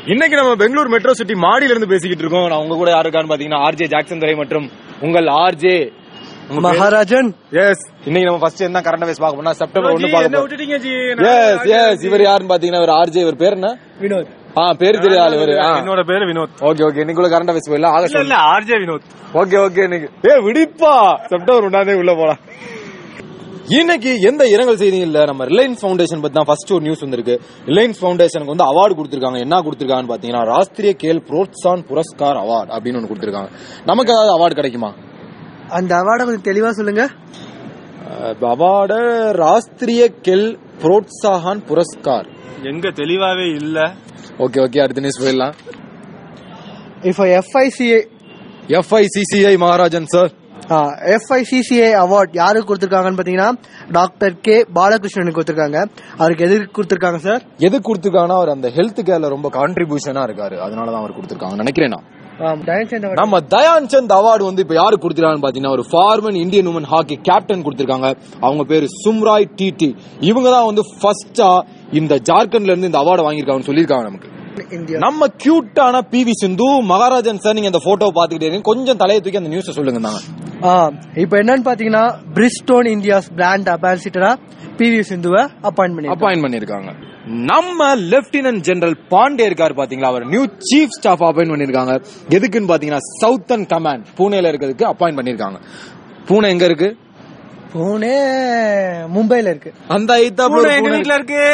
இன்னைக்கு நம்ம Bangalore metro city மாடியில இருந்து பேசிக்கிட்டு இருக்கோம் நான் உங்க கூட யாரு இருக்கான்னு பாத்தீங்கன்னா ஆர்ஜே ஜாக்சன் துரை மற்றும் உங்கள் ஆர்ஜே மகாராஜன் எஸ் இன்னைக்கு நம்ம ஃபர்ஸ்ட் என்ன கரண்ட் அஃபேர்ஸ் பார்க்க போனா செப்டம்பர் ஒன்னு என்ன பார்க்க போறோம் விட்டுட்டீங்க ஜி எஸ் எஸ் இவர் யாருன்னு பாத்தீங்கன்னா இவர் ஆர்ஜே இவர் பேர் என்ன வினோத் ஆ பேர் தெரியாது இவர் என்னோட பேரு வினோத் ஓகே ஓகே இன்னைக்குள்ள கரண்ட் அஃபேர்ஸ் போயிடலாம் இல்ல ஆகஸ்ட் இல்ல ஆர்ஜே வினோத் ஓகே ஓகே இன்னைக்கு ஏ விடிப்பா செப்டம்பர் ஒன்னாம் தேதி உள்ள போலாம் இன்னைக்கு எந்த இரங்கல் செய்தியும் இல்ல நம்ம ரிலையன்ஸ் ஃபவுண்டேஷன் பத்தி தான் ஃபர்ஸ்ட் ஒரு நியூஸ் வந்திருக்கு ரிலையன்ஸ் ஃபவுண்டேஷனுக்கு வந்து அவார்டு கொடுத்திருக்காங்க என்ன கொடுத்திருக்காங்கன்னு பாத்தீங்கன்னா ராஷ்டிரிய கேல் புரோத்சான் புரஸ்கார் அவார்டு அப்படின்னு ஒன்று கொடுத்திருக்காங்க நமக்கு ஏதாவது அவார்டு கிடைக்குமா அந்த அவார்டை கொஞ்சம் தெளிவா சொல்லுங்க அவார்டு ராஷ்டிரிய கெல் புரோத்சாஹான் புரஸ்கார் எங்க தெளிவாவே இல்ல ஓகே ஓகே அடுத்த நியூஸ் போயிடலாம் If a FICA FICCI Maharajan sir uh, FICCA award யாருக்கு கொடுத்திருக்காங்கன்னு பாத்தீங்கன்னா டாக்டர் கே பாலகிருஷ்ணனுக்கு கொடுத்திருக்காங்க அவருக்கு எதுக்கு கொடுத்திருக்காங்க சார் எது கொடுத்திருக்காங்கன்னா அவர் அந்த ஹெல்த் கேர்ல ரொம்ப கான்ட்ரிபியூஷனா இருக்காரு அதனால தான் அவர் கொடுத்திருக்காங்க நினைக்கிறேன் நான் தயன்சந்த் award. நம்ம தயான் சந்த் அவார்டு வந்து இப்ப யாரு கொடுத்திருக்காங்கன்னு பாத்தீங்கன்னா ஒரு former Indian woman hockey captain கொடுத்திருக்காங்க அவங்க பேரு சும்ராய் டிடி இவங்க தான் வந்து ஃபர்ஸ்டா இந்த ஜார்க்கண்ட்ல இருந்து இந்த அவார்டு வாங்கியிருக்காங்கன்னு சொல்லியிருக்காங்க நமக்கு இந்தியா நம்ம கியூட்டான P V Sindhu Maharajan sir நீங்க இந்த போட்டோ பாத்துக்கிட்டே இருக்கீங்க கொஞ்சம் தலையை தூக்கி அந்த நியூஸ் சொல்லுங்க தாங்க ஆ, இப்ப என்னன்னு பாத்தீங்கன்னா பிரிஸ்டோன் இந்தியாஸ் பிராண்ட் அம்பாசிடரா பிவி சிந்துவை அப்பாயிண்ட் பண்ணி அப்பாயிண்ட் பண்ணிருக்காங்க நம்ம லெப்டினன்ட் ஜெனரல் பாண்டே இருக்காரு பாத்தீங்களா அவர் நியூ சீஃப் ஸ்டாஃப் அப்பாயிண்ட் பண்ணிருக்காங்க எதுக்குன்னு பாத்தீங்கன்னா சவுத்தன் கமாண்ட் பூனேல இருக்கிறதுக்கு அப்பாயிண்ட் பண்ணிருக்காங்க பூனே எங்க இருக்கு பூனே மும்பைல இருக்கு அந்த ஐத்தாப்புல எங்க ஒரு பூனே வீட்ல இருக்கு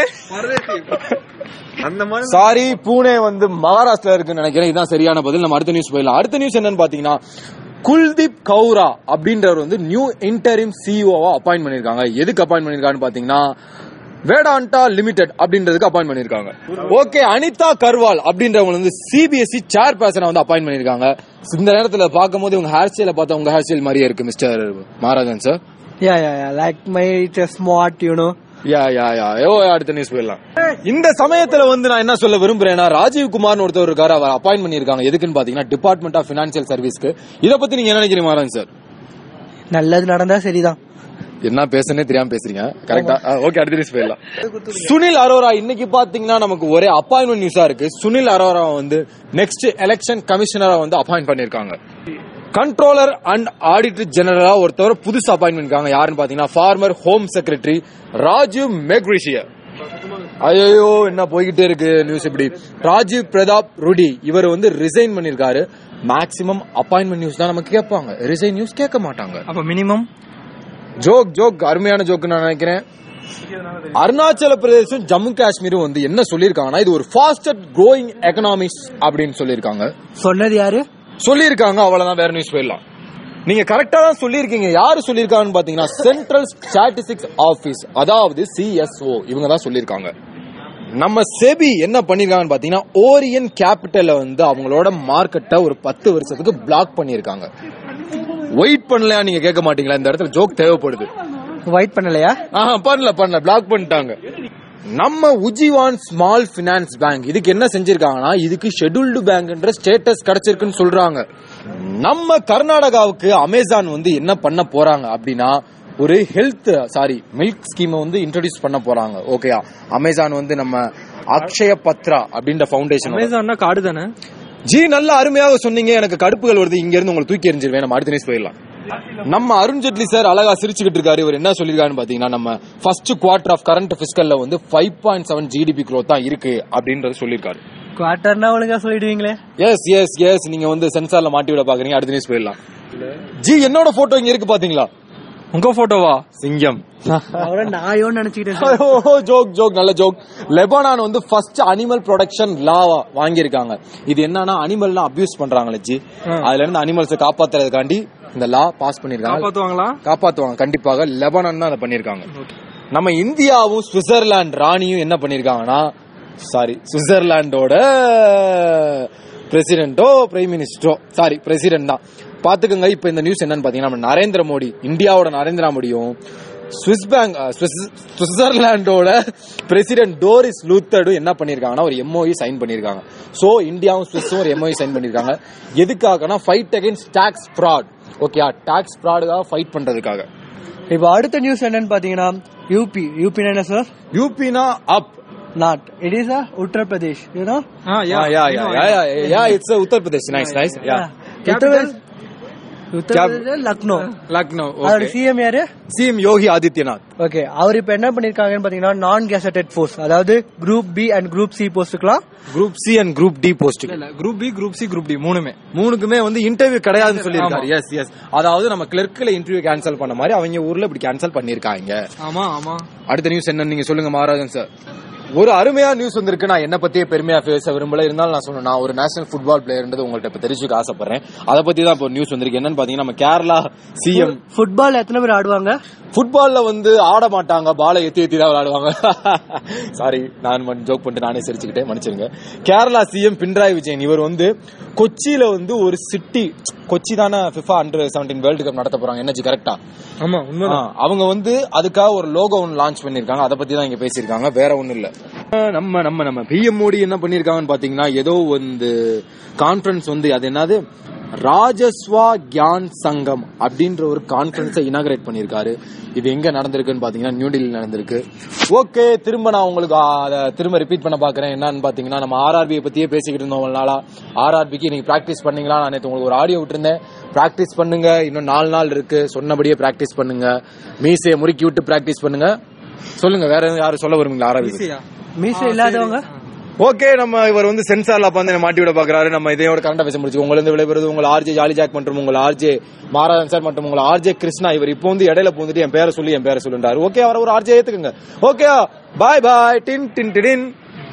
அந்த மாதிரி சாரி பூனே வந்து மகாராஷ்டிரா இருக்குன்னு நினைக்கிறேன் இதுதான் சரியான பதில் நம்ம அடுத்த நியூஸ் போயிடலாம் அடுத்த நியூஸ் என்னன்னு பாத்தீங்கன்னா குல்தீப் கவுரா அப்படின்றவர் வந்து நியூ இன்டரிம் சிஇஓவா அப்பாயிண்ட் பண்ணிருக்காங்க எதுக்கு அப்பாயிண்ட் பண்ணிருக்கான்னு பாத்தீங்கன்னா வேடாண்டா லிமிடெட் அப்படின்றதுக்கு அப்பாயிண்ட் பண்ணிருக்காங்க ஓகே அனிதா கர்வால் அப்படின்றவங்க வந்து சிபிஎஸ்இ சேர் பர்சனை வந்து அப்பாயிண்ட் பண்ணிருக்காங்க இந்த நேரத்துல பார்க்கும்போது உங்க ஹேர் ஸ்டைல பார்த்தா உங்க ஹேர் ஸ்டைல் மாதிரியே இருக்கு mister Maharajan sir ya ya ya like my smart you know ya ya ya oh அடுத்த நியூஸ் போயிடலாம் இந்த சமயத்துல வந்து நான் என்ன சொல்ல விரும்புறேன்னா ராஜீவ் குமார்னு ஒருத்தர் இருக்காரு அவர் அப்பாயிண்ட் பண்ணிருக்காங்க எதுக்குன்னு பாத்தீங்கன்னா டிபார்ட்மெண்ட் ஆஃப் பினான்சியல் சர்வீஸ்க்கு இத பத்தி நீங்க என்ன நினைக்கிறீங்க மாறன் சார் நல்லது நடந்தா சரிதான் என்ன பேசுனே தெரியாம பேசுறீங்க கரெக்டா ஓகே அடுத்த நியூஸ் போயிடலாம் சுனில் அரோரா இன்னைக்கு பாத்தீங்கன்னா நமக்கு ஒரே அப்பாயின்மெண்ட் நியூஸா இருக்கு சுனில் அரோரா வந்து நெக்ஸ்ட் எலெக்ஷன் கமிஷனரா வந்து அப்பாயிண்ட் பண்ணிருக்காங்க கண்ட்ரோலர் அண்ட் ஆடிட்டர் ஜெனரலா ஒருத்தவர் புதுசு அப்பாயிண்ட் பண்ணிருக்காங்க யாருன்னு பாத்தீங்கன்னா former home secretary Rajiv Mehrishi ஐயோ என்ன போய்கிட்டே இருக்கு நியூஸ் இப்படி ராஜீவ் பிரதாப் ருடி இவர் வந்து ரிசைன் பண்ணிருக்காரு மேக்சிமம் அப்பாயின்மெண்ட் நியூஸ் தான் நமக்கு கேட்பாங்க ரிசைன் நியூஸ் கேட்க மாட்டாங்க அப்ப மினிமம் ஜோக் ஜோக் அருமையான ஜோக் நான் நினைக்கிறேன் அருணாச்சல பிரதேசம் ஜம்மு காஷ்மீரும் வந்து என்ன சொல்லிருக்காங்கன்னா இது ஒரு ஃபாஸ்டஸ்ட் growing எக்கனாமிக்ஸ் அப்படின்னு சொல்லிருக்காங்க சொன்னது யாரு சொல்லிருக்காங்க அவ்வளவுதான் வேற நியூஸ் போயிடலாம் நீங்க கரெக்டா தான் சொல்லிருக்கீங்க யாரு சொல்லிருக்காங்கன்னு பாத்தீங்கன்னா சென்ட்ரல் ஸ்டாட்டிஸ்டிக்ஸ் ஆபீஸ் அதாவது சிஎஸ்ஓ இவங்க தான் சொல்லிருக்காங்க நம்ம செபி என்ன பண்ணிருக்காங்கன்னு பாத்தீங்கன்னா ஓரியன் கேபிட்டல்ல வந்து அவங்களோட மார்க்கெட்டை ஒரு பத்து வருஷத்துக்கு பிளாக் பண்ணிருக்காங்க வெயிட் பண்ணலையா நீங்க கேட்க மாட்டீங்களா இந்த இடத்துல ஜோக் தேவைப்படுது ஒயிட் பண்ணலையா ஆஹா பண்ணல பண்ணல பிளாக் பண்ணிட்டாங்க நம்ம உஜிவான் ஸ்மால் பினான்ஸ் பேங்க் இதுக்கு என்ன செஞ்சிருக்காங்கன்னா இதுக்கு ஷெட்யூல்டு பேங்க்ன்ற ஸ்டேட்டஸ் கிடைச்சிருக்குன்னு சொல்றாங்க நம்ம கர்நாடகாவுக்கு அமேசான் வந்து என்ன பண்ண போறாங்க அப்படின்னா ஒரு ஹெல்த் சாரி மில்க் ஸ்கீமை வந்து இன்ட்ரோடியூஸ் பண்ண போறாங்க ஓகேயா அமேசான் வந்து நம்ம அக்ஷய பத்ரா அப்படின்ற ஃபவுண்டேஷன் அமேசான்னா காடு தானே ஜி நல்ல அருமையாக சொன்னீங்க எனக்கு கடுப்புகள் வருது இங்க இருந்து உங்களை தூக்கி எறிஞ்சிருவேன் நம்ம அடுத்த நியூஸ் போயிடலாம் நம்ம அருண் ஜெட்லி சார் அழகா சிரிச்சுக்கிட்டு இருக்காரு இவர் என்ன சொல்லிருக்காருன்னு பாத்தீங்கன்னா நம்ம ஃபர்ஸ்ட் குவார்டர் ஆஃப் கரண்ட் பிஸ்கல்ல வந்து five point seven GDP growth தான் இருக்கு அப்படின்றது சொல்லியிருக்காரு குவார்டர்னா ஒழுங்கா சொல்லிடுவீங்களே எஸ் எஸ் எஸ் நீங்க வந்து சென்சார்ல மாட்டி விட பாக்குறீங்க அடுத்த நியூஸ் போயிடலாம் ஜி என்னோட போட்டோ இங்க இருக்கு பாத்தீங்களா உங்க போட்டோவா சிங்கம் அவரை நாயோன்னு நினைச்சுக்கிட்டேன் சார். ஜோக் ஜோக் நல்ல ஜோக் லெபனான் வந்து ஃபர்ஸ்ட் அனிமல் ப்ரொடக்ஷன் லா வாங்கியிருக்காங்க இது என்னன்னா அனிமல்லாம் அபியூஸ் பண்றாங்களே ஜி அதுல இருந்து அனிமல்ஸை காப்பாத்துறதுக்காண்டி இந்த லா பாஸ் பண்ணிருக்காங்க காப்பாத்துவாங்களா காப்பாத்துவாங்க கண்டிப்பாக லெபனான் தான் அதை பண்ணிருக்காங்க நம்ம இந்தியாவும் சுவிட்சர்லாந்து ராணியும் என்ன பண்ணிருக்காங்கன்னா சாரி சுவிட்சர்லாண்டோட பிரசிடென்ட்டோ பிரைம் மினிஸ்டரோ சாரி பிரசிடென்ட் தான் பாத்துக்கோங்க இப்ப இந்த நியூஸ் என்னன்னு பாத்தீங்கன்னா நம்ம நரேந்திர மோடி இந்தியாவோட நரேந்திர மோடியும் சுவிஸ் பேங்க் அஹ், சுவிஸ்- சுவிட்சர்லாண்டோட பிரசிடென்ட் டோரிஸ் லூத்தர்டும் என்ன பண்ணிருக்காங்கன்னா ஒரு எம்ஓஇ சைன் பண்ணிருக்காங்க சோ இந்தியாவும் சுவிஸும் ஒரு எம்ஓஇ சைன் பண்ணிருக்காங்க எதுக்காகனா fight against tax fraud okay tax ஃப்ராடுக்காக ஃபைட் பண்றதுக்காக இப்போ அடுத்த நியூஸ் என்னன்னு பாத்தீங்கன்னா யூபி யூபி என்ன சார் யூபினா up not it is a Uttar Pradesh you know ah Yeah, yeah, yeah, yeah, yeah, yeah, it's uh, Uttar Pradesh. Nice, nice. Yeah. Uttar Uttar Pradesh Lucknow Lucknow. அதோட Okay. CM யாரு CM Yogi Adityanath. ஓகே அவர் இப்ப என்ன பண்ணிருக்காங்கன்னு பாத்தீங்கன்னா நான் கேசட்டட் போஸ்ட் அதாவது group B and group C போஸ்ட்டுக்கெல்லாம் Group C and Group D post. இல்ல group B group C group D மூணுமே மூணுக்குமே வந்து இன்டர்வியூ கிடையாதுன்னு சொல்லியிருக்காரு எஸ் எஸ் அதாவது நம்ம கிளர்க்ல இன்டர்வியூ கேன்சல் பண்ண மாதிரி அவங்க ஊர்ல இப்படி கேன்சல் பண்ணிருக்காங்க ஆமா ஆமா அடுத்த நியூஸ் என்ன நீங்க சொல்லுங்க மகாராஜன் சார் ஒரு அருமையா நியூஸ் வந்திருக்கு நான் என்ன பத்தியே பெருமையா பேச விரும்பல இருந்தாலும் நான் சொன்னேன் நான் ஒரு நேஷனல் ஃபுட்பால் பிளேயர்ன்றது உங்கள்ட்ட இப்ப தெரிஞ்சுக்க ஆசைப்படுறேன் அதை பத்தி தான் இப்போ நியூஸ் வந்திருக்கு என்னன்னு பாத்தீங்கன்னா நம்ம கேரளா சிஎம் ஃபுட்பால் எத்தனை பேர் ஆடுவாங்க ஃபுட்பால்ல வந்து ஆட மாட்டாங்க பாலை எத்தி எத்தி தான் விளையாடுவாங்க சாரி நான் ஜோக் பண்ணிட்டு நானே சிரிச்சுக்கிட்டே மன்னிச்சிருங்க கேரளா சிஎம் பினராயி விஜயன் இவர் வந்து கொச்சியில வந்து ஒரு சிட்டி கொச்சி தானே FIFA under seventeen world cup நடத்த போறாங்க என்னச்சு கரெக்டா ஆமா உண்மைதான் அவங்க வந்து அதுக்காக ஒரு லோகோ ஒன்று லான்ச் பண்ணிருக்காங்க அதை பத்தி தான் இங்க பேசியிருக்காங்க வேற ஒண்ணும் இல்ல அஹ் நம்ம நம்ம நம்ம பிஎம் மோடி என்ன பண்ணிருக்காங்கன்னு பாத்தீங்கன்னா ஏதோ வந்து கான்ஃபரன்ஸ் வந்து அது என்னது ராஜஸ்வா கியான் சங்கம் அப்படின்ற ஒரு கான்ஃபரன்ஸை இனாகரேட் பண்ணிருக்காரு இது எங்க நடந்திருக்குன்னு பாத்தீங்கன்னா நியூ டெல்லி நடந்திருக்கு ஓகே திரும்ப நான் உங்களுக்கு அதை திரும்ப ரிப்பீட் பண்ண பாக்குறேன் என்னன்னு பாத்தீங்கன்னா நம்ம ஆர்ஆர்பி பத்தியே பேசிக்கிட்டு இருந்தோம் ஒரு நாளா ஆர்ஆர்பிக்கு நீங்க பிராக்டிஸ் பண்ணீங்களா நான் நேத்து உங்களுக்கு ஒரு ஆடியோ விட்டுருந்தேன் பிராக்டிஸ் பண்ணுங்க இன்னும் நாலு நாள் இருக்கு சொன்னபடியே பிராக்டிஸ் பண்ணுங்க மீசையை முறுக்கி விட்டு பிராக்டிஸ் பண்ணுங்க சொல்லுங்க வேற யாரும் சொல்ல வருவீங்களா ஆர்ஆர்பி ஈஸியா மீச இல்லாதவங்க ஓகே நம்ம இவர் வந்து சென்சார்ல வந்து மாட்டி விட பாக்குறாரு நம்ம இதையோட கரண்டா பேச முடிச்சு உங்களை இருந்து விளைவுறது உங்கள் ஆர்ஜே ஜாலி ஜாக் மற்றும் உங்கள் ஆர்ஜே மாராஜன் சார் மற்றும் உங்கள் ஆர்ஜே கிருஷ்ணா இவர் இப்போ வந்து இடையில பூந்துட்டு என் பேரை சொல்லி என் பேரை சொல்லுன்றாரு ஓகே அவரை ஒரு ஆர்ஜே ஏத்துக்குங்க ஓகே பாய் பாய் டின் டின் டின்